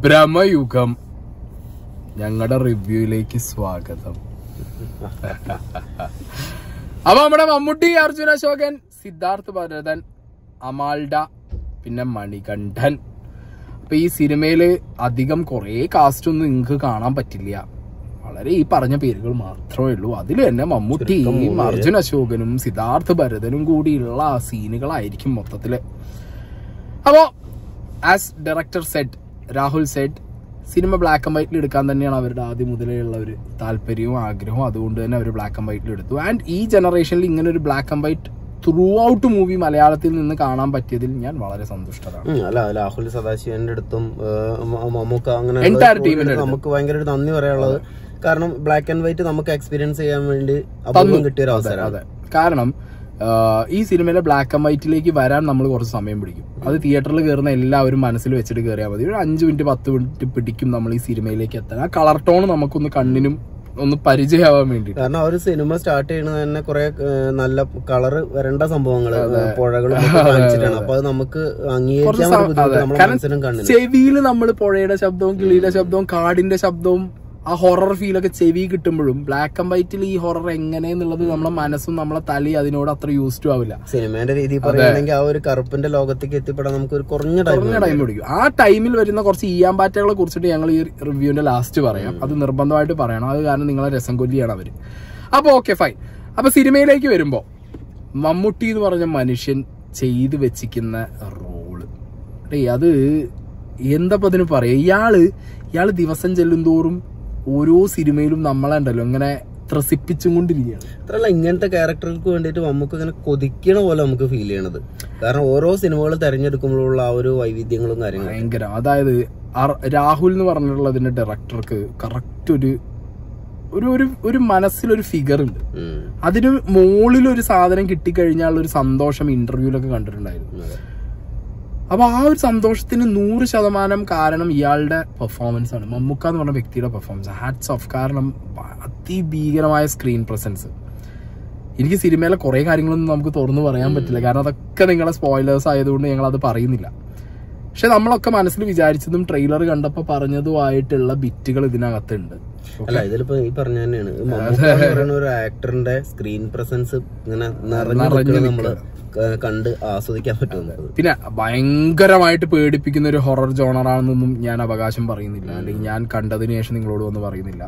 ഭ്രമയുഗം ഞങ്ങളുടെ റിവ്യൂയിലേക്ക് സ്വാഗതം അപ്പൊ നമ്മുടെ മമ്മൂട്ടി അർജുന അശോകൻ സിദ്ധാർത്ഥ് ഭരതൻ അമാൾഡ പിന്നെ മണികണ്ഠൻ അപ്പൊ ഈ സിനിമയില് അധികം കുറേ കാസ്റ്റ് ഒന്നും നിങ്ങൾക്ക് കാണാൻ പറ്റില്ല വളരെ ഈ പറഞ്ഞ പേരുകൾ മാത്രമേ ഉള്ളൂ അതിൽ തന്നെ മമ്മൂട്ടിയും അർജുന അശോകനും സിദ്ധാർത്ഥ് ഭരതനും കൂടിയുള്ള സീനുകളായിരിക്കും മൊത്തത്തില് അപ്പോ as director said Rahul said cinema black and വൈറ്റിൽ എടുക്കാൻ തന്നെയാണ് അവരുടെ ആദ്യം മുതലേ ഉള്ള ഒരു താല്പര്യവും ആഗ്രഹവും അതുകൊണ്ട് തന്നെ അവർ ബ്ലാക്ക് ആൻഡ് വൈറ്റിൽ എടുത്തു ആൻഡ് ഈ ജനറേഷനിൽ ഇങ്ങനെ ഒരു black and white throughout movie മലയാളത്തിൽ നിന്ന് കാണാൻ പറ്റിയതിൽ ഞാൻ വളരെ സന്തുഷ്ടരാണ് ഉം, അല്ല രാഹുൽ സദാശിവന്റെ അടുത്തും ഏഹ്, മ- മമ്മൂക്ക അങ്ങനെ Entire team ന്റെ അടുത്തും. നമുക്ക് ഭയങ്കര ഒരു നന്ദി പറയാനുള്ളത് കാരണം ബ്ലാക്ക് ആൻഡ് വൈറ്റ് നമുക്ക് എക്സ്പീരിയൻസ് ചെയ്യാൻ വേണ്ടി അപൂർവം കിട്ടിയ ഒരു അതെ അവസരം അതെ കാരണം ആ, ഈ സിനിമയിലെ ബ്ലാക്ക് ആൻഡ് വൈറ്റിലേക്ക് വരാൻ നമ്മൾ കുറച്ച് സമയം പിടിക്കും അത് തിയേറ്ററിൽ കയറുന്ന എല്ലാവരും മനസ്സിൽ വെച്ചിട്ട് കയറിയാൽ മതി ഒരു അഞ്ച് മിനിറ്റ് പത്ത് മിനിറ്റ് പിടിക്കും നമ്മൾ ഈ സിനിമയിലേക്ക് എത്താൻ ആ കളർ ടോൺ നമുക്കൊന്ന് കണ്ണിനും ഒന്ന് പരിചയമാവാൻ വേണ്ടിയിട്ട് കാരണം ആ ഒരു സിനിമ സ്റ്റാർട്ട് ചെയ്യുന്നത് തന്നെ കുറെ നല്ല കളറ് വരേണ്ട സംഭവങ്ങള് പുഴകളും ഒക്കെ കാണിച്ചിട്ടാണ് അപ്പൊ അത് നമുക്ക് അംഗീകരിക്കാൻ കുറച്ച് ഒരു ബുദ്ധിമുട്ട് അതെ. നമ്മുടെ കാരണം മനസ്സിനും കണ്ണിനും ചെവിയിൽ നമ്മൾ പുഴയുടെ ശബ്ദവും കിളിയുടെ ശബ്ദവും കാടിന്റെ ശബ്ദവും ആ ഹൊറർ ഫീലൊക്കെ ചെവി കിട്ടുമ്പോഴും ബ്ലാക്ക് ആൻഡ് വൈറ്റിൽ ഈ ഹൊറർ എങ്ങനെയെന്നുള്ളത് നമ്മളെ മനസ്സും നമ്മളെ തലയും അതിനോട് അത്ര യൂസ് ടു ആവില്ല സിനിമേന്റെ രീതി പറയുകയാണെങ്കിൽ ആ ഒരു കറുപ്പിന്റെ ലോകത്തേക്ക് എത്തിപ്പെടാൻ നമുക്ക് ഒരു കുറഞ്ഞ ടൈം കുറഞ്ഞ ടൈം പിടിക്കും ആ ടൈമിൽ വരുന്ന കുറച്ച് ഈയാമ്പാറ്റകളെ കുറിച്ചിട്ട് ഞങ്ങൾ ഈ റിവ്യൂവിന്റെ ലാസ്റ്റ് പറയാം അത് നിർബന്ധമായിട്ട് പറയണം അത് കാരണം നിങ്ങളെ രസം കൊല്ലിയാണ് അവര് അപ്പൊ ഓക്കെ ഫൈൻ അപ്പൊ സിനിമയിലേക്ക് വരുമ്പോ മമ്മൂട്ടി എന്ന് പറഞ്ഞ മനുഷ്യൻ ചെയ്ത് വെച്ചിരിക്കുന്ന റോള് ഡേ അത് എന്താ അതിന് പറയാ ഇയാള് ഇയാള് ദിവസം ചെല്ലും തോറും ഓരോ സിനിമയിലും നമ്മളെ ഉണ്ടല്ലോ ഇങ്ങനെ ത്രസിപ്പിച്ചും കൊണ്ടിരിക്കുകയാണ് മാത്രല്ല ഇങ്ങനത്തെ ക്യാരക്ടർക്ക് വേണ്ടിയിട്ട് നമുക്ക് ഇങ്ങനെ കൊതിക്കണ പോലെ നമുക്ക് ഫീൽ ചെയ്യണത് കാരണം ഓരോ സിനിമകൾ തെരഞ്ഞെടുക്കുമ്പോഴുള്ള ആ ഒരു വൈവിധ്യങ്ങളും കാര്യങ്ങളും ഭയങ്കര അതായത് അർ- രാഹുൽ എന്ന് പറഞ്ഞിട്ടുള്ളതിന്റെ ഡയറക്ടർക്ക് കറക്റ്റ് ഒരു ഒരു ഒരു ഒരു മനസ്സിലൊരു ഫിഗർ ഉണ്ട് ഉം. അതിന് മുകളിൽ ഒരു സാധനം കിട്ടിക്കഴിഞ്ഞാൽ ഒരു സന്തോഷം ഇന്റർവ്യൂലൊക്കെ കണ്ടിട്ടുണ്ടായിരുന്നു അതെ. അപ്പൊ ആ ഒരു സന്തോഷത്തിന് നൂറ് ശതമാനം കാരണം ഇയാളുടെ പെർഫോമൻസ് ആണ് മമ്മൂക്ക എന്ന് പറഞ്ഞ വ്യക്തിയുടെ പെർഫോമൻസ് ഹാറ്റ്സ് ഓഫ് കാരണം അതിഭീകരമായ സ്ക്രീൻ പ്രസൻസ് എനിക്ക് സിനിമയിലെ കുറെ കാര്യങ്ങളൊന്നും നമുക്ക് തുറന്നു പറയാൻ പറ്റില്ല കാരണം അതൊക്കെ നിങ്ങളെ സ്പോയിലേഴ്സ് ആയതുകൊണ്ട് ഞങ്ങൾ അത് പറയുന്നില്ല പക്ഷെ നമ്മളൊക്കെ മനസ്സിൽ വിചാരിച്ചതും ട്രെയിലർ കണ്ടപ്പോൾ പറഞ്ഞതുമായിട്ടുള്ള ബിറ്റുകൾ ഇതിനകത്തുണ്ട് അല്ല ഇതിലിപ്പോ ഈ പറഞ്ഞ തന്നെയാണ് മമ്മൂക്ക എന്ന് പറയുന്ന ഒരു ആക്ടറിന്റെ സ്ക്രീൻ പ്രസൻസ് ഇങ്ങനെ നിറഞ്ഞു നിൽക്കുന്നത് നമ്മള് ക- കണ്ട് ആസ്വദിക്കാൻ പറ്റുന്നത് പിന്നെ ഭയങ്കരമായിട്ട് പേടിപ്പിക്കുന്ന ഒരു ഹൊറർ ജോണറാണെന്നൊന്നും ഞാൻ അവകാശം പറയുന്നില്ല അല്ലെങ്കിൽ ഞാൻ കണ്ടതിന് ശേഷം നിങ്ങളോട് ഒന്നും പറയുന്നില്ല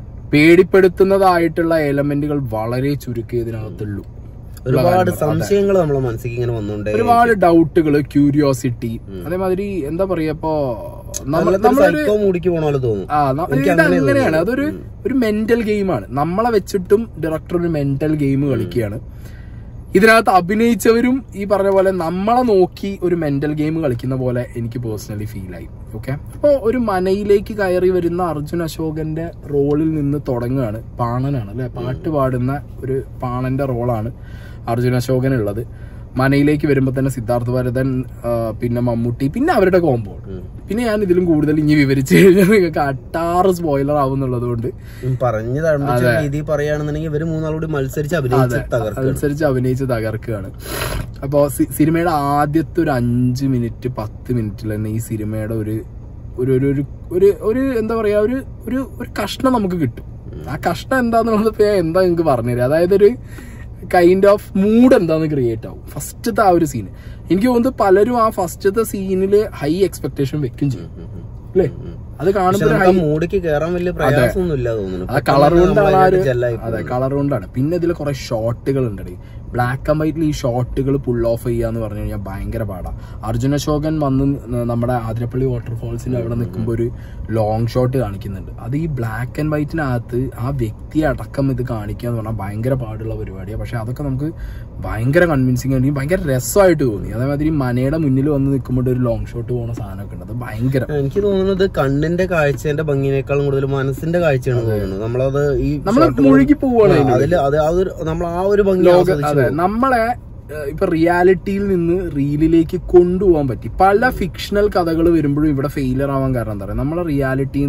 പേടിപ്പെടുത്തുന്നതായിട്ടുള്ള എലമെന്റുകൾ വളരെ ചുരുക്കേ ഇതിനകത്തുള്ളൂ ഒരുപാട് സംശയങ്ങൾ നമ്മളെ മനസ്സിലേക്ക് ഇങ്ങനെ വന്നുകൊണ്ടേ ഒരുപാട് ഡൗട്ടുകൾ ക്യൂരിയോസിറ്റി അതേമാതിരി എന്താ പറയാ ഇപ്പോ നമ്മൾ നമ്മളൊരു സൈക്കോ മൂടിക്ക് പോണ പോലെ തോന്നും ആ ന- ഇത് അങ്ങനെയാണ് അതൊരു ഒരു മെന്റൽ ഗെയിമാണ് നമ്മളെ വെച്ചിട്ടും ഡയറക്ടർ ഒരു മെന്റൽ ഗെയിം കളിക്കുകയാണ് ഇതിനകത്ത് അഭിനയിച്ചവരും ഈ പറഞ്ഞ പോലെ നമ്മളെ നോക്കി ഒരു മെന്റൽ ഗെയിം കളിക്കുന്ന പോലെ എനിക്ക് പേഴ്സണലി ഫീൽ ആയി ഓക്കെ അപ്പോൾ ഒരു മനയിലേക്ക് കയറി വരുന്ന അർജുൻ അശോകന്റെ റോളിൽ നിന്ന് തുടങ്ങുകയാണ് പാണനാണ് അല്ലെ പാട്ട് പാടുന്ന ഒരു പാണന്റെ റോളാണ് അർജുൻ അശോകനുള്ളത് മനയിലേക്ക് വരുമ്പോൾ തന്നെ സിദ്ധാർത്ഥ ഭരതൻ ആ, പിന്നെ മമ്മൂട്ടി പിന്നെ അവരുടെ കോമ്പോ പിന്നെ ഞാൻ ഇതിലും കൂടുതൽ ഇനി വിവരിച്ചു കഴിഞ്ഞാൽ നിങ്ങൾക്ക് അട്ടാറ് സ്പോയിലർ ആവുന്നുള്ളത് കൊണ്ട് ഉം, പറഞ്ഞു തഴമ്പിച്ച രീതി പറയുകയാണെന്നുണ്ടെങ്കിൽ ഇവര് മൂന്നാളൂടി മത്സരിച്ച് അഭിനയിച്ച് തകർക്കും അനുസരിച്ച് അഭിനയിച്ച് തകർക്കുകയാണ് അപ്പോൾ സിനിമയുടെ ആദ്യത്തെ ഒരു അഞ്ച് മിനിറ്റ് പത്ത് മിനിറ്റിൽ തന്നെ ഈ സിനിമയുടെ ഒരു ഒരു ഒരു ഒരു ഒരു ഒരു എന്താ പറയാ ഒരു ഒരു ഒരു കഷ്ണം നമുക്ക് കിട്ടും ആ കഷ്ണം എന്താന്നുള്ളത് ഇപ്പൊ ഞാൻ എന്താ നിങ്ങൾക്ക് പറഞ്ഞുതരാം അതായത് ഒരു കൈൻഡ് ഓഫ് മൂഡ് എന്താന്ന് ക്രിയേറ്റ് ആവും ഫസ്റ്റത്തെ ആ ഒരു സീൻ എനിക്ക് തോന്നുന്നത് പലരും ആ ഫസ്റ്റത്തെ സീനില് ഹൈ എക്സ്പെക്ടേഷൻ വെക്കും ചെയ്യും അല്ലേ അത് കാണുമ്പോൾ നമുക്ക് ആ മൂടിക്ക് കയറാൻ വലിയ പ്രയാസമൊന്നും ഇല്ല തോന്നുന്നു ആ കളർ കൊണ്ടാണ് ആ ഒരു ജെല്ലായി അതെ കളർ കൊണ്ടാണ് പിന്നെ ഇതിൽ കുറെ ഷോട്ടുകൾ ഉണ്ട് ബ്ലാക്ക് ആൻഡ് വൈറ്റിൽ ഈ ഷോട്ടുകൾ പുൾ ഓഫ് ചെയ്യാന്ന് പറഞ്ഞു കഴിഞ്ഞാൽ ഭയങ്കര പാടാ അർജുന അശോകൻ വന്ന് ന- നമ്മുടെ ആതിരപ്പള്ളി വാട്ടർഫോൾസിന്റെ അവിടെ നിൽക്കുമ്പോൾ ഒരു ലോങ് ഷോട്ട് കാണിക്കുന്നുണ്ട് അത് ഈ ബ്ലാക്ക് ആൻഡ് വൈറ്റിനകത്ത് ആ വ്യക്തിയെ അടക്കം ഇത് കാണിക്കുക എന്ന് പറഞ്ഞാൽ ഭയങ്കര പാടുള്ള പരിപാടിയാണ് പക്ഷെ അതൊക്കെ നമുക്ക് ഭയങ്കര കൺവിൻസിങ് ആയിട്ട് ഭയങ്കര രസമായിട്ട് തോന്നി അതേമാതിരി മനയുടെ മുന്നിൽ വന്ന് നിൽക്കുമ്പോൾ ഒരു ലോങ് ഷോട്ട് പോകുന്ന സാധനമൊക്കെ ഉണ്ട് അത് ഭയങ്കര എനിക്ക് തോന്നുന്നത് കണ്ണിന്റെ കാഴ്ചന്റെ ഭംഗിനേക്കാളും കൂടുതൽ മനസ്സിന്റെ കാഴ്ചയാണ് തോന്നുന്നത് നമ്മളത് ഈ നമ്മൾ മുഴുകി പോവുകയാണ് ആ, അതില് അത് ആ ഒരു നമ്മൾ ആ ഒരു ഭംഗി ലോക ആസ്വദിച്ച് അതെ നമ്മളെ ഏഹ്, ഇപ്പൊ റിയാലിറ്റിയിൽ നിന്ന് റീലിലേക്ക് കൊണ്ടുപോകാൻ പറ്റി പല ഫിക്ഷണൽ കഥകൾ വരുമ്പോഴും ഇവിടെ ഫെയിലിയർ ആവാൻ കാരണം എന്താ പറയുക നമ്മളെ റിയാലിറ്റിയിൽ നിന്ന്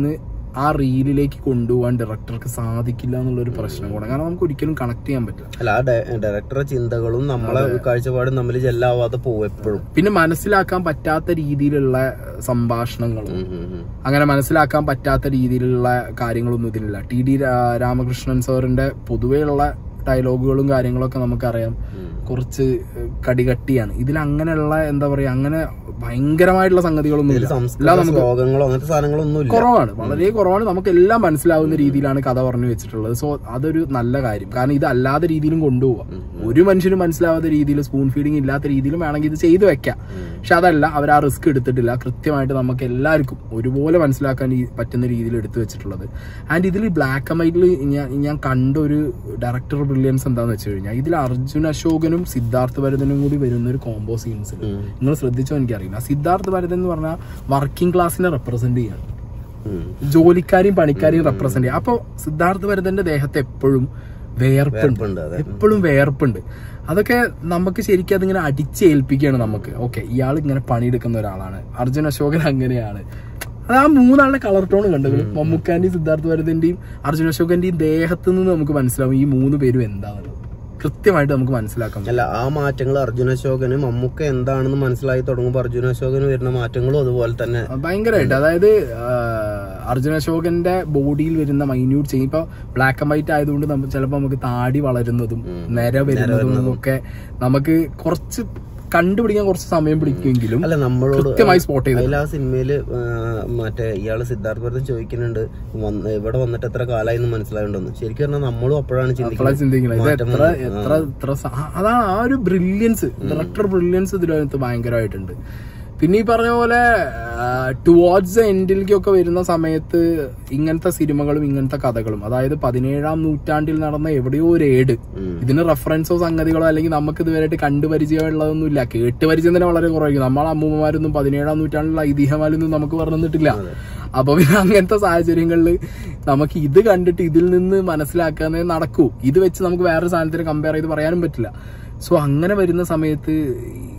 ആ റീലിലേക്ക് കൊണ്ടുപോകാൻ ഡയറക്ടർക്ക് സാധിക്കില്ല എന്നുള്ളൊരു പ്രശ്നം കൂടെ കാരണം നമുക്ക് ഒരിക്കലും കണക്ട് ചെയ്യാൻ പറ്റില്ല അല്ല ആ ഡയറക്ടറുടെ ചിന്തകളും നമ്മളെ കാഴ്ചപ്പാടും തമ്മിൽ ജെല്ലാവാതെ പോകും എപ്പോഴും പിന്നെ മനസ്സിലാക്കാൻ പറ്റാത്ത രീതിയിലുള്ള സംഭാഷണങ്ങളും ഉം, ഉം, ഉം. അങ്ങനെ മനസ്സിലാക്കാൻ പറ്റാത്ത രീതിയിലുള്ള കാര്യങ്ങളൊന്നും ഇതിലില്ല ടി ഡി രാമകൃഷ്ണൻ സാറിന്റെ പൊതുവെയുള്ള ഡയലോഗുകളും കാര്യങ്ങളൊക്കെ നമുക്കറിയാം ഉം. കുറച്ച് കടികട്ടിയാണ് ഇതിൽ അങ്ങനെയുള്ള എന്താ പറയാ അങ്ങനെ ഭയങ്കരമായിട്ടുള്ള സംഗതികളൊന്നും ഇതില് ഇല്ല സംസ്കൃത എല്ലാം നമുക്ക് ശ്ലോകങ്ങളോ അങ്ങനത്തെ സാധനങ്ങളൊന്നും ഇല്ല കുറവാണ് വളരെ കുറവാണ് നമുക്ക് എല്ലാം മനസ്സിലാവുന്ന രീതിയിലാണ് കഥ പറഞ്ഞു വെച്ചിട്ടുള്ളത് സോ അതൊരു നല്ല കാര്യം കാരണം ഇത് അല്ലാത്ത രീതിയിലും കൊണ്ടുപോവാം ഒരു മനുഷ്യനും മനസ്സിലാവാത്ത രീതിയിൽ സ്പൂൺ ഫീഡിങ് ഇല്ലാത്ത രീതിയിലും വേണമെങ്കിൽ ഇത് ചെയ്തു വെക്കാം പക്ഷെ അതല്ല അവർ ആ റിസ്ക് എടുത്തിട്ടില്ല കൃത്യമായിട്ട് നമുക്ക് എല്ലാവർക്കും ഒരുപോലെ മനസ്സിലാക്കാൻ ഈ പറ്റുന്ന രീതിയിൽ എടുത്തു വെച്ചിട്ടുള്ളത് ആൻഡ് ഇതിൽ ബ്ലാക്ക് ആൻഡ് വൈറ്റിൽ ഞാൻ ഞാൻ കണ്ട ഒരു ഡയറക്ടർ ബ്രില്യൻസ് എന്താന്ന് വെച്ച് കഴിഞ്ഞാൽ ഇതിൽ അർജുൻ അശോകനും സിദ്ധാർത്ഥ് ഭരതനും കൂടി വരുന്ന ഒരു കോംബോ സീൻസ് ഉം. നിങ്ങൾ ശ്രദ്ധിച്ചോ എനിക്കറിയില്ല സിദ്ധാർത്ഥ് ഭരതൻ എന്ന് പറഞ്ഞാൽ വർക്കിംഗ് ക്ലാസ്സിനെ റെപ്രസെന്റ് ചെയ്യാണ് ഉം. ജോലിക്കാരെയും പണിക്കാരെയും റെപ്രസെന്റ് ചെയ്യുക അപ്പോൾ സിദ്ധാർത്ഥ് ഭരതന്റെ ദേഹത്ത് എപ്പോഴും വേർപ്പുണ്ട് ഉണ്ട് അതെ എപ്പോഴും വേർപ്പുണ്ട് അതൊക്കെ നമുക്ക് ശരിക്കും അതിങ്ങനെ അടിച്ചേൽപ്പിക്കുകയാണ് നമുക്ക് ഓക്കെ ഇയാൾ ഇങ്ങനെ പണിയെടുക്കുന്ന ഒരാളാണ് അർജുൻ അശോകൻ അങ്ങനെയാണ് അത് ആ മൂന്നാളുടെ കളർ ടോൺ കണ്ടത് മമ്മൂക്കാന്റെയും സിദ്ധാർത്ഥ് ഭരതന്റെയും അർജുൻ അശോകന്റെയും ദേഹത്ത് നിന്ന് നമുക്ക് മനസ്സിലാവും ഈ മൂന്ന് പേരും എന്താണെന്നുള്ളത് കൃത്യമായിട്ട് നമുക്ക് മനസ്സിലാക്കാൻ പറ്റും അല്ല ആ മാറ്റങ്ങൾ അർജുന അശോകന് മമ്മൂക്ക എന്താണെന്ന് മനസ്സിലായി തുടങ്ങുമ്പോൾ അർജുന അശോകന് വരുന്ന മാറ്റങ്ങളും അതുപോലെ തന്നെ ഭയങ്കരമായിട്ട് അതായത് ആ, അർജുന അശോകന്റെ ബോഡിയിൽ വരുന്ന മൈന്യൂട്ട് ചെയ്യും ഇപ്പൊ ബ്ലാക്ക് ആൻഡ് വൈറ്റ് ആയതുകൊണ്ട് നമുക്ക് ചിലപ്പോൾ നമുക്ക് താടി വളരുന്നതും നിര വരുന്നതും ഒക്കെ നമുക്ക് കുറച്ച് കണ്ടുപിടിക്കാൻ കുറച്ച് സമയം പിടിക്കുമെങ്കിലും അല്ല നമ്മളോട് കൃത്യമായി സ്പോട്ട് ചെയ്ത് അതിൽ ആ സിനിമയില് ആ, മറ്റേ ഇയാള് സിദ്ധാർത്ഥ ഭരതൻ ചോദിക്കുന്നുണ്ട് വന്ന് ഇവിടെ വന്നിട്ട് എത്ര കാലായി എന്ന് മനസ്സിലായിട്ടുണ്ടെന്ന് ശരിക്കും പറഞ്ഞാൽ നമ്മളും അപ്പോഴാണ് അപ്പോഴാണ് ചിന്തിക്കുന്നത് ചിന്തിക്കുന്നത് ഇത് മാറ്റം എത്ര വന്നു. എത്ര എത്ര സ- ആ- അതാണ് ആ ഒരു ബ്രില്യൻസ് ഡയറക്ടർ ബ്രില്യൻസ് ഇതിനകത്ത് ഭയങ്കരമായിട്ടുണ്ട് പിന്നെ ഈ പറഞ്ഞ പോലെ ടുവാർഡ്സ് ദ എൻഡിലേക്കൊക്കെ വരുന്ന സമയത്ത് ഇങ്ങനത്തെ സിനിമകളും ഇങ്ങനത്തെ കഥകളും അതായത് പതിനേഴാം നൂറ്റാണ്ടിൽ നടന്ന എവിടെയോ ഒരു ഏട് ഉം. ഇതിന് റെഫറൻസോ സംഗതികളോ അല്ലെങ്കിൽ നമുക്ക് ഇതുവരെയായിട്ട് കണ്ടുപരിചയമുള്ളതൊന്നുമില്ല കേട്ട് പരിചയം തന്നെ വളരെ കുറവായിരിക്കും നമ്മളെ അമ്മൂമ്മമാരൊന്നും പതിനേഴാം നൂറ്റാണ്ടിലുള്ള ഐതിഹ്യമാലൊന്നും നമുക്ക് പറഞ്ഞു തന്നിട്ടില്ല അപ്പൊ പിന്നെ അങ്ങനത്തെ സാഹചര്യങ്ങളിൽ നമുക്ക് ഇത് കണ്ടിട്ട് ഇതിൽ നിന്ന് മനസ്സിലാക്കാന്നേ നടക്കൂ ഇത് വെച്ച് നമുക്ക് വേറൊരു സാധനത്തിന് കമ്പയർ ചെയ്ത് പറയാനും പറ്റില്ല സോ അങ്ങനെ വരുന്ന സമയത്ത് ഈ-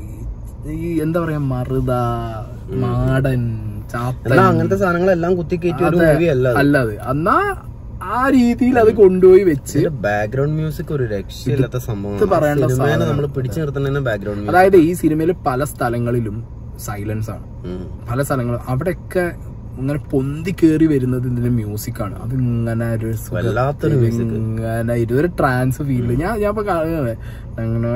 ഈ എന്താ പറയാ മറുത മാടൻ ചാത്തൻ എന്നാ അങ്ങനത്തെ സാധനങ്ങളെല്ലാം കുത്തിക്കയറ്റി ഒരു അതെ. മൂവി അല്ല അത്. അല്ലത് എന്നാ ആ രീതിയിൽ അത് കൊണ്ടുപോയി വെച്ച് ഇതിന്റെ ബാക്ക്ഗ്രൗണ്ട് മ്യൂസിക് ഒരു രക്ഷയില്ലാത്ത ഇത് സംഭവം പറയേണ്ട സിനിമേനെ നമ്മൾ പിടിച്ചു നിർത്തുന്നതിന് ബാക്ക്ഗ്രൗണ്ട് മ്യൂസിക് അതായത് ഈ സിനിമയിൽ പല സ്ഥലങ്ങളിലും സൈലൻസ് ആണ് പല സ്ഥലങ്ങളും അവിടെയൊക്കെ ഇങ്ങനെ പൊന്തി കേറി വരുന്നത് ഇതിന്റെ മ്യൂസിക് ആണ് അത് ഇങ്ങനെ ഒരു സുഖ- വല്ലാത്തൊരു music. ഇങ്ങനെ ഇതൊരു ട്രാൻസ് ഫീൽ ഞാൻ ഞാൻ ഇപ്പൊ കാണുന്നത് അങ്ങനെ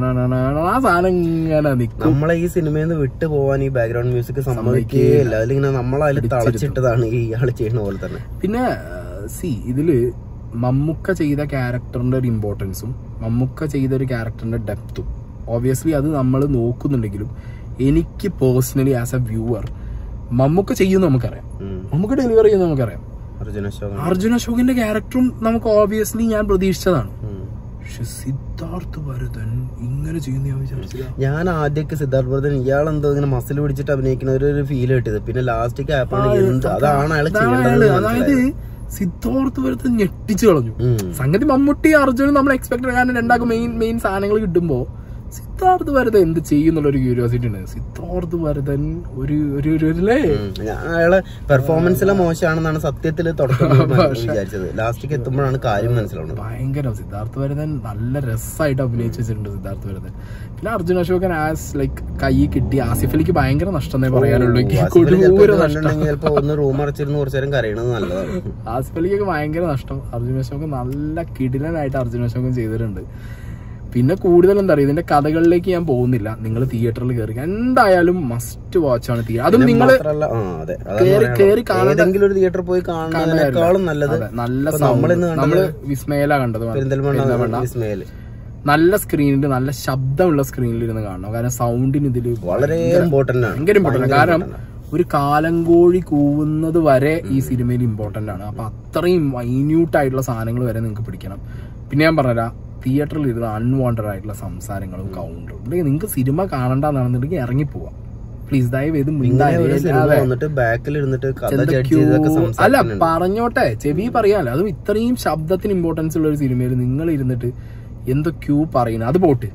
ആ സാധനം ഇങ്ങനെ നിക്കും നമ്മളെ ഈ സിനിമയിൽ നിന്ന് വിട്ടു പോവാൻ ഈ ബാക്ക്ഗ്രൗണ്ട് മ്യൂസിക് സമ്മതിക്കുകയില്ല അതിലിങ്ങനെ നമ്മളതിൽ തളച്ചിട്ടതാണ് ഈ ആള് ചെയ്യുന്ന പോലെ തന്നെ പിന്നെ സി ഇതില് മമ്മൂക്ക ചെയ്ത ക്യാരക്ടറിന്റെ ഒരു ഇമ്പോർട്ടൻസും മമ്മൂക്ക ചെയ്ത ഒരു ക്യാരക്ടറിന്റെ ഡെപ്തും ഓബിയസ്ലി അത് നമ്മൾ നോക്കുന്നുണ്ടെങ്കിലും എനിക്ക് personally as a viewer Mammukka ചെയ്യുമെന്ന് നമുക്കറിയാം ഉം. മമ്മൂക്ക ഡെലിവർ ചെയ്യുന്ന നമുക്കറിയാം അർജുന അശോകൻ അർജുന അശോകിന്റെ ക്യാരക്ടറും നമുക്ക് ഓബിയസ്ലി ഞാൻ പ്രതീക്ഷിച്ചതാണ് ഉം. പക്ഷെ സിദ്ധാർത്ഥ് ഭരതൻ ഇങ്ങനെ ചെയ്യുന്ന ഞാൻ വിചാരിച്ചില്ല ഞാൻ ആദ്യമൊക്കെ സിദ്ധാർത്ഥ ഭരതൻ ഇയാൾ എന്തോ ഇങ്ങനെ മസിൽ പിടിച്ചിട്ട് അഭിനയിക്കുന്ന ഒരു ഒരു ഫീൽ കിട്ടിയത് പിന്നെ ലാസ്റ്റിക്ക് ആയപ്പോൾ എന്ത് അതാണ് അയാൾ അതാണ് ചെയ്യേണ്ടത് അയാള്. അതായത് സിദ്ധാർത്ഥ് ഭരതൻ ഞെട്ടിച്ചു കളഞ്ഞു ഉം. സംഗതി മമ്മൂട്ടി അർജുനും നമ്മൾ എക്സ്പെക്ട് കാരണം രണ്ടാക്കും മെയിൻ മെയിൻ സാധനങ്ങൾ കിട്ടുമ്പോ സിദ്ധാർത്ഥ് ഭരതൻ എന്ത് ചെയ്യുന്നുള്ള ഒരു ക്യൂരിയോസിറ്റി ഉണ്ട് സിദ്ധാർത്ഥ് ഭരതൻ ഒരു ഒരു ഒരു അല്ലേ ഉം. ഞാൻ അയാളെ പെർഫോമൻസിലെ മോശമാണെന്നാണ് സത്യത്തിൽ തുടക്കം വിചാരിച്ചത് ലാസ്റ്റിക്ക് എത്തുമ്പോഴാണ് കാര്യം മനസ്സിലാവുന്നത് ഭയങ്കര സിദ്ധാർത്ഥ് ഭരതൻ നല്ല രസമായിട്ട് അഭിനയിച്ച് വെച്ചിട്ടുണ്ട് സിദ്ധാർത്ഥ ഭരതൻ പിന്നെ അർജുൻ അശോകൻ ആസ് ലൈക്ക് കൈ കിട്ടി ആസിഫ് അലിക്ക് ഭയങ്കര നഷ്ടം എന്നേ പറയാനുള്ളൂ എനിക്ക് കൊടൂര നഷ്ടം കണ്ടിട്ടുണ്ടെങ്കിൽ ചിലപ്പോ ഒന്ന് റൂം അടച്ചിരുന്ന് കുറച്ചു നേരം കരയണത് നല്ലതാണ് ആസിഫ് അലിക്കൊക്കെ ഭയങ്കര നഷ്ടം അർജുൻ അശോകൻ നല്ല കിടിലനായിട്ട് അർജുൻ അശോകൻ ചെയ്തിട്ടുണ്ട് പിന്നെ കൂടുതൽ എന്താ പറയുക ഇതിന്റെ കഥകളിലേക്ക് ഞാൻ പോകുന്നില്ല നിങ്ങൾ തിയേറ്ററിൽ കയറി എന്തായാലും മസ്റ്റ് വാച്ച് ആണ് തിയേറ്റർ അതും നിങ്ങൾ മാത്രല്ല ആ അതെ അതാണ് കേറി പറയാനുള്ളത്. കേറി കാണേണ്ട ഏതെങ്കിലും ഒരു തിയേറ്ററിൽ പോയി കാണുന്നതിനേക്കാളും നല്ലത് അതെ, നല്ല ഇപ്പൊ സൗണ്ട് നമ്മളിന്ന് കണ്ടത് നമ്മള് വിസ്മയില കണ്ടത് പെരിന്തൽമണ്ണ വിസ്മയില് നല്ല സ്ക്രീനിൽ നല്ല ശബ്ദമുള്ള സ്ക്രീനിൽ ഇരുന്ന് കാണണം കാരണം സൗണ്ടിന് ഇതില് വളരെ ഇമ്പോർട്ടന്റ് ആണ് ഭയങ്കര ഇമ്പോർട്ടന്റ് കാരണം ഒരു കാലങ്കോഴി കൂവുന്നത് വരെ ഈ സിനിമയിൽ ഇമ്പോർട്ടന്റ് ആണ് അപ്പൊ അത്രയും മൈന്യൂട്ട് ആയിട്ടുള്ള സാധനങ്ങൾ വരെ നിങ്ങൾക്ക് പിടിക്കണം പിന്നെ ഞാൻ പറഞ്ഞ തിയേറ്ററിൽ ഇരുന്ന് അൺവാണ്ടഡ് ആയിട്ടുള്ള സംസാരങ്ങളും കൗണ്ടറും അല്ലെങ്കിൽ നിങ്ങൾക്ക് സിനിമ കാണണ്ടെന്നാണെന്നുണ്ടെങ്കിൽ ഇറങ്ങിപ്പോവാം പ്ലീസ് ദയവ് ചെയ്ത് ഇങ്ങനെ ഒരു സിനിമ മിണ്ടാതെ വന്നിട്ട് ബാക്കിൽ ഇരുന്നിട്ട് കഥ ചെന്ന് ജഡ്ജ് ക്യൂ- ചെയ്തൊക്കെ അല്ല സംസാരിക്കുന്നുണ്ട് പറഞ്ഞോട്ടെ ചെവി പറയാലോ അതും ഇത്രയും ശബ്ദത്തിന് ഇമ്പോർട്ടൻസ് ഉള്ള ഒരു സിനിമയിൽ നിങ്ങൾ ഇരുന്നിട്ട് എന്തോ ക്യൂ പറയുന്നത് അത് പോട്ട്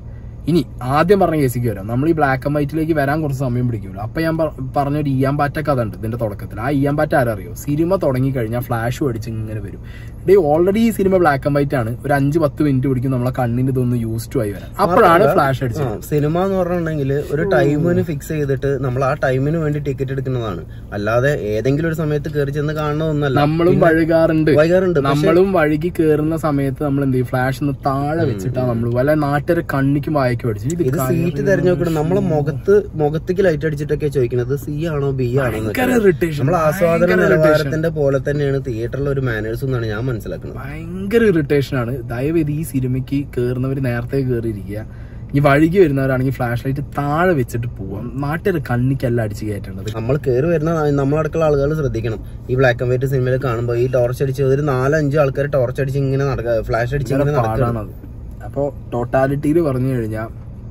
ഇനി ആദ്യം പറഞ്ഞ കേസിക്ക് വരാം നമ്മൾ ഈ ബ്ലാക്ക് ആൻഡ് വൈറ്റിലേക്ക് വരാൻ കുറച്ച് സമയം പിടിക്കുമല്ലോ അപ്പൊ ഞാൻ പ- പറഞ്ഞൊരു ഇയാമ്പാറ്റ കഥ ഉണ്ട് ഇതിന്റെ തുടക്കത്തിൽ ആ ഇയാമ്പാറ്റ ആരറിയോ സിനിമ തുടങ്ങി കഴിഞ്ഞാൽ ഫ്ലാഷ് അടിച്ച് ഇങ്ങനെ വരും ഡേ ഓൾറെഡി ഈ സിനിമ ബ്ലാക്ക് ആൻഡ് വൈറ്റ് ആണ് ഒരു അഞ്ച് പത്ത് മിനിറ്റ് പിടിക്കും നമ്മളെ കണ്ണിന് ഇതൊന്ന് യൂസ് ടു ആയി വരാൻ അപ്പോഴാണ് ഫ്ലാഷ് ആ, അടിച്ചത് സിനിമ എന്ന് പറഞ്ഞിട്ടുണ്ടെങ്കിൽ ഒരു ടൈമിന് ഫിക്സ് ചെയ്തിട്ട് നമ്മൾ ആ ടൈമിന് വേണ്ടി ടിക്കറ്റ് എടുക്കുന്നതാണ് അല്ലാതെ ഏതെങ്കിലും ഒരു സമയത്ത് കയറി ചെന്ന് കാണണമെന്നല്ല നമ്മളും വഴുകാറുണ്ട് വൈകാറുണ്ട് നമ്മളും വഴുകി കേറുന്ന സമയത്ത് നമ്മൾ എന്ത് ചെയ്യും ഫ്ലാഷ് ഒന്ന് താഴെ വെച്ചിട്ടാണ് നമ്മൾ വല്ല നാട്ടുകാരെ കണ്ണിക്ക് വായിക്ക് പഠിച്ചു ഇത് ഇത് സീറ്റ് തെരഞ്ഞെടുക്കണം നമ്മളെ മുഖത്ത് മുഖത്തേക്ക് ലൈറ്റ് അടിച്ചിട്ടൊക്കെ ചോദിക്കുന്നത് സി ആണോ ബി ആണോ എന്നൊക്കെ. ഭയങ്കര ഇറിറ്റേഷൻ നമ്മൾ ആസ്വാദന നിലവാരത്തിന്റെ പോലെ തന്നെയാണ് തിയേറ്ററിലെ ഒരു മാനേഴ്സ് എന്നാണ് ഞാൻ മനസ്സിലാക്കുന്നത് ഭയങ്കര ഇറിറ്റേഷൻ ആണ് ദയവേത് ഈ സിനിമയ്ക്ക് കേറുന്നവർ നേരത്തെ കയറിയിരിക്കുക ഈ വഴുകി വരുന്നവരാണെങ്കിൽ ഫ്ലാഷ് ലൈറ്റ് താഴെ വെച്ചിട്ട് പോവാം നാട്ടുകാർ കണ്ണിക്കല്ല അടിച്ച് കയറ്റേണ്ടത് നമ്മൾ കയറി വരുന്ന നമ്മളടക്കമുള്ള ആളുകൾ ശ്രദ്ധിക്കണം ഈ ബ്ലാക്ക് ആൻഡ് വൈറ്റ് സിനിമയിൽ കാണുമ്പോൾ ഈ ടോർച്ച് അടിച്ച് ഒരു നാലഞ്ച് ആൾക്കാർ ടോർച്ച് അടിച്ച് ഇങ്ങനെ നടക്കുക ഫ്ലാഷ് അടിച്ച് ഇങ്ങനെ നടക്കുക പാടാണത് അപ്പോൾ ടോട്ടാലിറ്റിയിൽ പറഞ്ഞു കഴിഞ്ഞാൽ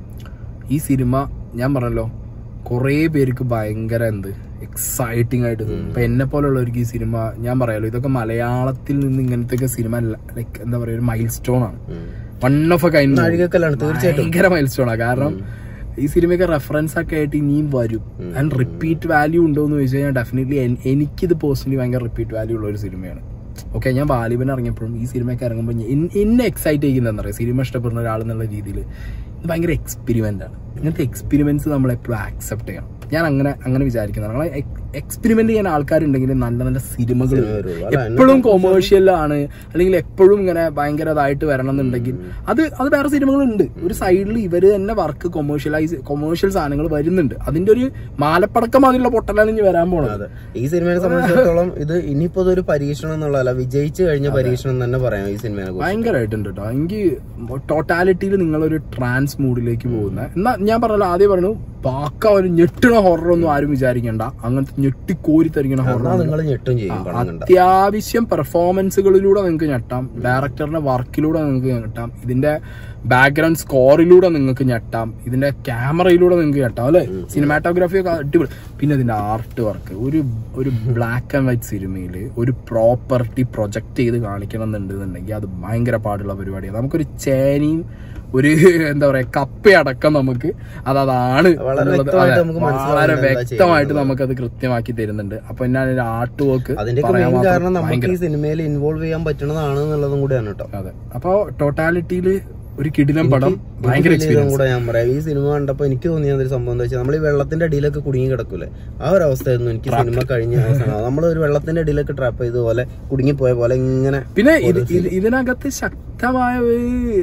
ഈ സിനിമ ഞാൻ പറഞ്ഞല്ലോ കുറേ പേർക്ക് ഭയങ്കര എന്ത് എക്സൈറ്റിംഗ് ആയിട്ട് തോന്നും ഇപ്പൊ എന്നെ പോലുള്ളവർക്ക് ഈ സിനിമ ഞാൻ പറയാലോ ഇതൊക്കെ മലയാളത്തിൽ നിന്ന് ഇങ്ങനത്തെ സിനിമ ലൈക്ക് എന്താ പറയാ ഒരു മൈൽ സ്റ്റോൺ ആണ് വൺ ഓഫ് എ കൈൻഡ് നാഴികക്കല്ലാണ് തീർച്ചയായിട്ടും ഭയങ്കര മൈൽ സ്റ്റോൺ ആണ് കാരണം ഈ സിനിമയൊക്കെ റെഫറൻസ് ഒക്കെ ആയിട്ട് ഇനിയും വരും ആൻഡ് റിപ്പീറ്റ് വാല്യൂ ഉണ്ടോ എന്ന് ചോദിച്ചു കഴിഞ്ഞാൽ ഡെഫിനറ്റ്ലി എനിക്കിത് പേഴ്സണലി ഭയങ്കര റിപ്പീറ്റ് വാല്യൂ ഉള്ള ഒരു സിനിമയാണ് ഓക്കെ ഞാൻ ബാലിബൻ ഇറങ്ങിയപ്പോഴും ഈ സിനിമയൊക്കെ ഇറങ്ങുമ്പോൾ ഞാൻ- എൻ- എന്നെ എക്സൈറ്റ് ചെയ്യുന്നത് എന്താ പറയുക സിനിമ ഇഷ്ടപ്പെടുന്ന ഒരാൾ എന്നുള്ള രീതിയിൽ ഇത് ഭയങ്കര എക്സ്പെരിമെന്റ് ആണ് ഇങ്ങനത്തെ എക്സ്പെരിമെന്റ്സ് നമ്മൾ എപ്പോഴും ആക്സെപ്റ്റ് ചെയ്യണം ഞാൻ അങ്ങനെ അങ്ങനെ വിചാരിക്കുന്നതാണ് നമ്മളെ എക്സ്പെരിമെന്റ് ചെയ്യാൻ ആൾക്കാരുണ്ടെങ്കിൽ നല്ല നല്ല സിനിമകൾ വരുള്ളൂ. അല്ല, എപ്പോഴും കൊമേഴ്ഷ്യൽ ആണ് അല്ലെങ്കിൽ എപ്പോഴും ഇങ്ങനെ ഭയങ്കര ഇതായിട്ട് വരണം എന്നുണ്ടെങ്കിൽ അത് അത് വേറെ സിനിമകളുണ്ട് ഒരു സൈഡിൽ ഇവര് തന്നെ വർക്ക് കൊമേഴ്ഷ്യലൈസ് കൊമേഴ്ഷ്യൽ സാധനങ്ങൾ വരുന്നുണ്ട് അതിന്റെ ഒരു മാലപ്പടക്കം അതിലുള്ള പൊട്ടലാണ് ഇനി വരാൻ പോണത് അതെ ഈ സിനിമയെ സംബന്ധിച്ചിടത്തോളം ഇത് ഇനിയിപ്പോ ഇതൊരു പരീക്ഷണം എന്നുള്ളതല്ല വിജയിച്ചു കഴിഞ്ഞ പരീക്ഷണം തന്നെ പറയാം ഈ സിനിമയെ കുറിച്ച് ഭയങ്കരമായിട്ടുണ്ട് കേട്ടോ എനിക്ക് ടോട്ടാലിറ്റിയിൽ നിങ്ങളൊരു ട്രാൻസ് മൂഡിലേക്ക് പോകുന്ന എന്നാ ഞാൻ പറഞ്ഞല്ലോ ആദ്യം പറഞ്ഞു പാക്ക ഒരു ഞെട്ടണ ഹൊറർ ഒന്നും ആരും വിചാരിക്കണ്ട അങ്ങനത്തെ ഞെട്ടിക്കോരി തരിക്കണ ഹൊറർ എന്നാ നിങ്ങൾ ഞെട്ടും ചെയ്യും പണം കണ്ട അത്യാവശ്യം പെർഫോമൻസുകളിലൂടെ നിങ്ങൾക്ക് ഞെട്ടാം ഡയറക്ടറുടെ വർക്കിലൂടെ നിങ്ങൾക്ക് ഞെട്ടാം ഇതിന്റെ ബാക്ക്ഗ്രൗണ്ട് സ്കോറിലൂടെ നിങ്ങൾക്ക് ഞെട്ടാം ഇതിന്റെ ക്യാമറയിലൂടെ നിങ്ങൾക്ക് ഞെട്ടാം അല്ലെ സിനിമാറ്റോഗ്രാഫി ഒക്കെ അടിപൊളി പിന്നെ ഇതിന്റെ ആർട്ട് വർക്ക് ഒരു ഒരു ബ്ലാക്ക് ആൻഡ് വൈറ്റ് സിനിമയിൽ ഒരു പ്രോപ്പർട്ടി പ്രൊജക്ട് ചെയ്ത് കാണിക്കണം എന്നുണ്ടെന്നുണ്ടെങ്കിൽ അത് ഭയങ്കര പാടുള്ള പരിപാടിയാണ് നമുക്കൊരു ചേനയും ഒരു എന്താ പറയാ കപ്പയടക്കം നമുക്ക് അത് അതാണ് വളരെ എന്നുള്ളത് വ്യക്തമായിട്ട് അതെ, നമുക്ക് മനസ്സിലാവും വളരെ എന്താ വ്യക്തമായിട്ട് ചെയ്യുന്നത്. നമുക്കത് കൃത്യമാക്കി തരുന്നുണ്ട് അപ്പൊ ഞാൻ ഒരു ആർട്ട് വർക്ക് അതിന്റെ മെയിൻ കാരണം നമുക്ക് ഈ സിനിമയിൽ ഇൻവോൾവ് ചെയ്യാൻ പറ്റുന്നതാണ് എന്നുള്ളതും കൂടിയാണ് കേട്ടോ അതെ അപ്പൊ ടോട്ടാലിറ്റിയിൽ ഒരു കിടിലം പടം ഭയങ്കര ഇതും എക്സ്പീരിയൻസ് കൂടെ ഞാൻ പറയാം ഈ സിനിമ കണ്ടപ്പോ എനിക്ക് തോന്നിയ ഒരു സംഭവം എന്താ വെച്ചാൽ നമ്മൾ ഈ വെള്ളത്തിന്റെ അടിയിലൊക്കെ കുടുങ്ങി കിടക്കൂലേ ആ ഒരു അവസ്ഥയായിരുന്നു എനിക്ക് സിനിമ കഴിഞ്ഞ അവസാനം നമ്മൾ ഒരു വെള്ളത്തിന്റെ അടിയിലൊക്കെ ട്രാപ്പ് ചെയ്ത പോലെ കുടുങ്ങിപ്പോയ പോലെ ഇങ്ങനെ പിന്നെ ഇത് ഇത് ഇതിനകത്ത് ശക്തമായ ഒരു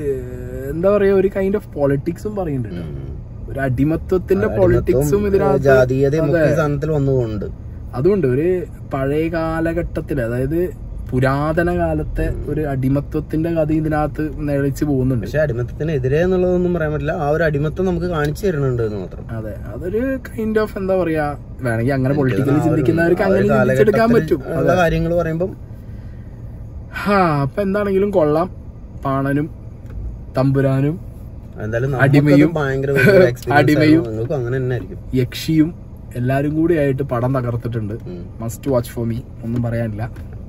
എന്താ പറയാ ഒരു കൈൻഡ് ഓഫ് പൊളിറ്റിക്സും പറയുന്നുണ്ട് കേട്ടോ. ഒരു അടിമത്വത്തിന്റെ പൊളിറ്റിക്സും ഇതിനകത്ത് ജാതീയതയും ഒക്കെ ഈ സാധനത്തിൽ വന്നുകൊണ്ട് അതുകൊണ്ട് ഒരു പഴയ കാലഘട്ടത്തിൽ അതായത് പുരാതന കാലത്തെ ഒരു അടിമത്വത്തിന്റെ കഥ ഇതിനകത്ത് നിഴലിച്ച് പോകുന്നുണ്ട് പക്ഷെ അടിമത്തത്തിനെതിരെ എന്നുള്ളതൊന്നും പറയാൻ പറ്റില്ല ആ ഒരു അടിമത്തം നമുക്ക് കാണിച്ചു തരുന്നുണ്ട് എന്ന് മാത്രം അതെ അതൊരു കൈൻഡ് ഓഫ് എന്താ പറയാ വേണമെങ്കിൽ അങ്ങനെ പൊളിറ്റിക്കലി ആ ഒരു- ചിന്തിക്കുന്നവർക്ക് ആ ഒരു അങ്ങനെ ചിന്തിച്ചെടുക്കാൻ കാലഘട്ടത്തിൽ പറ്റും ഉള്ള കാര്യങ്ങൾ പറയുമ്പം ഹാ അപ്പൊ എന്താണെങ്കിലും കൊള്ളാം പാണനും തമ്പുരാനും എന്തായാലും അടിമയും, നമുക്കത് ഭയങ്കര വലിയൊരു experience അടിമയും, ആയിരുന്നു. നിങ്ങൾക്കും അങ്ങനെ തന്നെ ആയിരിക്കും യക്ഷിയും എല്ലാരും കൂടി ആയിട്ട് പടം തകർത്തിട്ടുണ്ട് ഉം. മസ്റ്റ് വാച്ച് ഫോർ മീ ഒന്നും പറയാനില്ല